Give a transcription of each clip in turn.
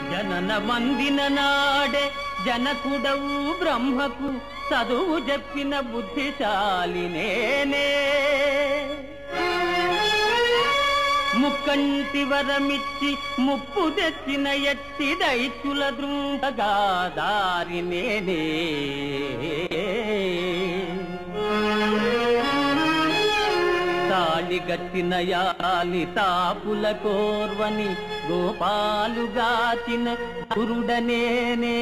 జనన మందిన నాడే జనకుడవు బ్రహ్మకు చదువు చెప్పిన బుద్ధిశాలి నేనే ముక్కంటి వరమిచ్చి ముప్పు తెచ్చిన ఎట్టి దైత్యుల దృంగగా దారి నేనే తాళి గట్టిన యాలి తాపుల కోర్వని గోపాలుగాచిన గురుడనేనే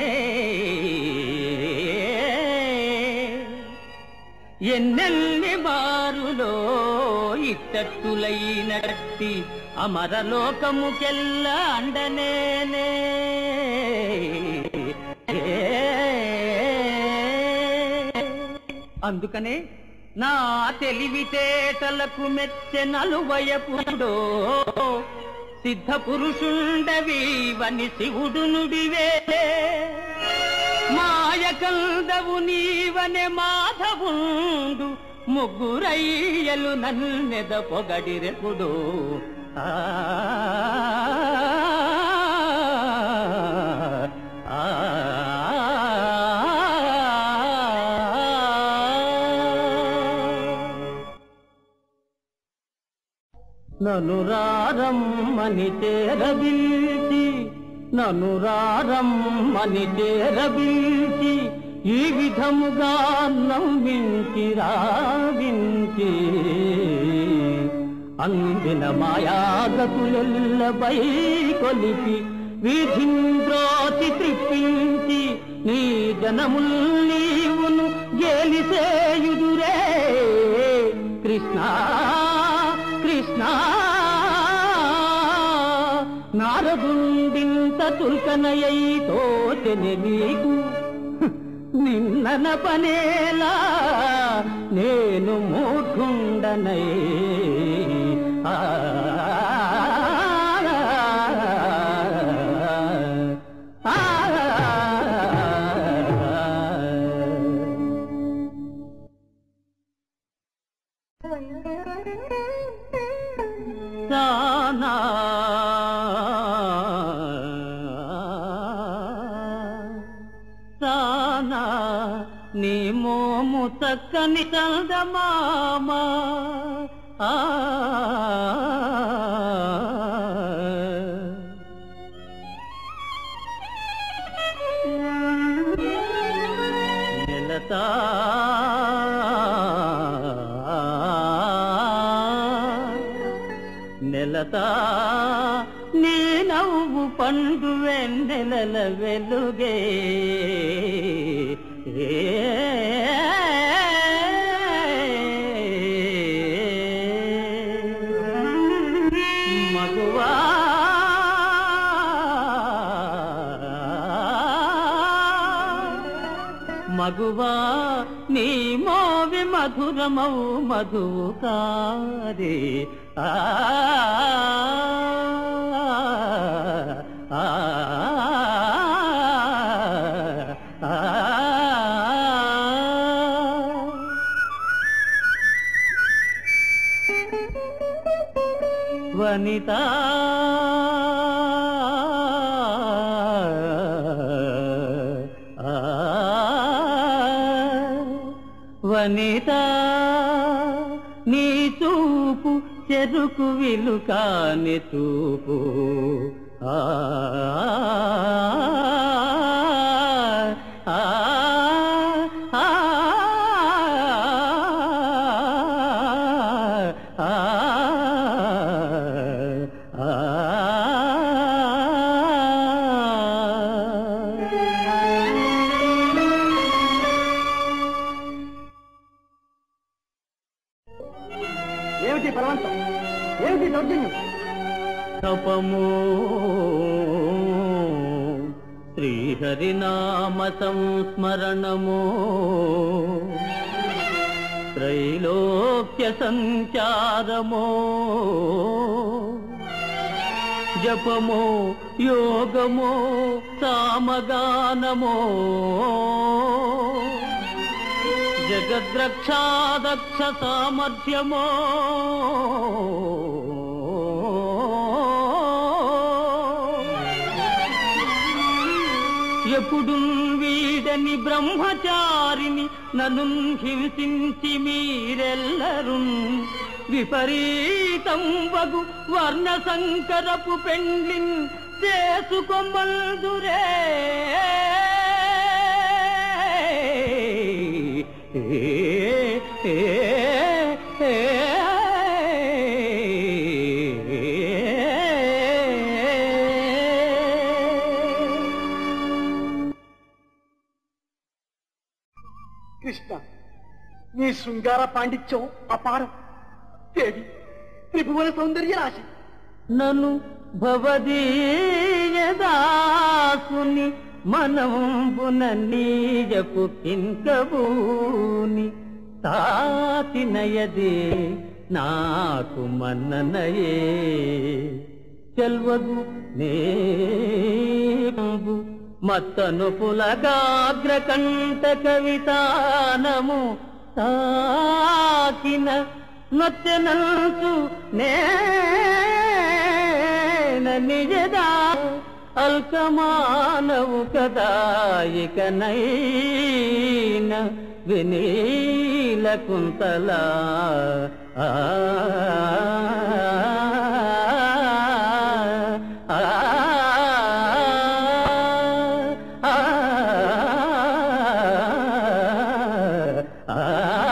ఎన్నెల్లి మారులో ఇట్టట్టులైనట్టి అమరలోకముకెల్ల అండనేనే అందుకనే నా తెలివితేటలకు మెచ్చె నలువయపుడో సిద్ధ పురుషుండవీవని శివుడు నుడివే మాయకందవు నీవనే మాధవుండు ముగ్గురయ్యలు నన్నెద పొగడిరెపుడు ఆ ఆ, నను రారమ్మని చేరబిల్చి నను రారమ్మని చేరబిల్చి ఈ విధముగా నమ్మించి రావించి అందిన మాయాగతులెల్లపై కొలిపి వీధింద్రోతి త్రిప్పించి నీ జనముల్ నీవును గేలిసేయుదురే కృష్ణ కృష్ణ నారదుండింత తుల్కనయ్యి తోచెని నీకు నిన్నన పనేలా నేను మూఢుండనై ఆ ఆ, సానా సానా నీ మోము చక్కని చందమామ ఆ నెలతా నెలతా నీ నవ్వు పండు వెన్నెలల వెలుగే మగువా మగువా నీ మోవి మధురమౌ మధువు కారే ఆ ఆ, ఆ, వనిత వనిత నీ చూపు చెరుకు విలుకాని చూపు ఆ ఆ, ఆ, ఆ, ఏమిటి బలవంతం ఏమిటి దౌర్జన్యం తపము శ్రీహరినామ సంస్మరణము త్రైలోక్య సంచారమో జపమో యోగమో సామగానమో జగద్రక్షాదక్ష సామర్థ్యమో ఎప్పుడు వీడని బ్రహ్మచారిని నన్ను హింసించి మీరెల్లరు విపరీతం వగు వర్ణ సంకరపు పెండ్లిన్ చేసుకోమల్దురే కృష్ణ నీ శృంగార పాండిత్యం అపారం దేవి త్రిభువన సౌందర్య రాశి నను భవదీయదాసుని మనంబున నీయపు కింకబూని తాతినయదే నాకు మన్ననయే చెల్వగు నేబు మత్తను పులగాగ్రకంఠ కవితానము తాకిన నొచ్చెనంచు నేన నిజదా అల్కమానవు కదా ఇకనైన వినీల కుంతల ఆ ఆ, ఆ, ఆ, ఆ